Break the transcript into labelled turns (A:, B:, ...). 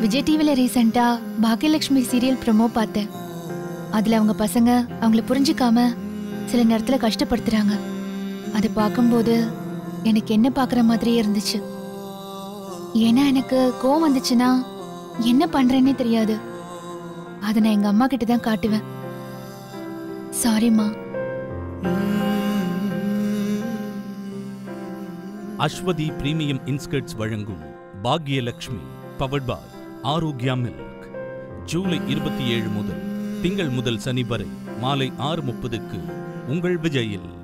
A: விஜய் டிவில ரீசெண்டா Baakiyalakshmi serial promo பார்த்தேன் அதுல அவங்க பசங்க அவங்கள புரிஞ்சுக்காம சில நேரத்துல கஷ்டப்படுத்துறாங்க அதை பார்க்கும்போது எனக்கு என்ன பார்க்குற மாதிரியே இருந்துச்சு ஏன்னா எனக்கு கோவம் வந்துச்சுன்னா என்ன பண்றேன்னே தெரியாது அதை நான் எங்க அம்மா கிட்ட தான் காட்டுவேன் சாரிம்மா
B: அஸ்வதி பிரீமியம் இன்ஸ்கர்ட்ஸ் வழங்கும் Bhagyalakshmi powered by Arokya milk ஜூலை இருபத்தி ஏழு முதல் திங்கள் முதல் சனி வரை மாலை ஆறு முப்பதுக்கு உங்கள் விஜயில்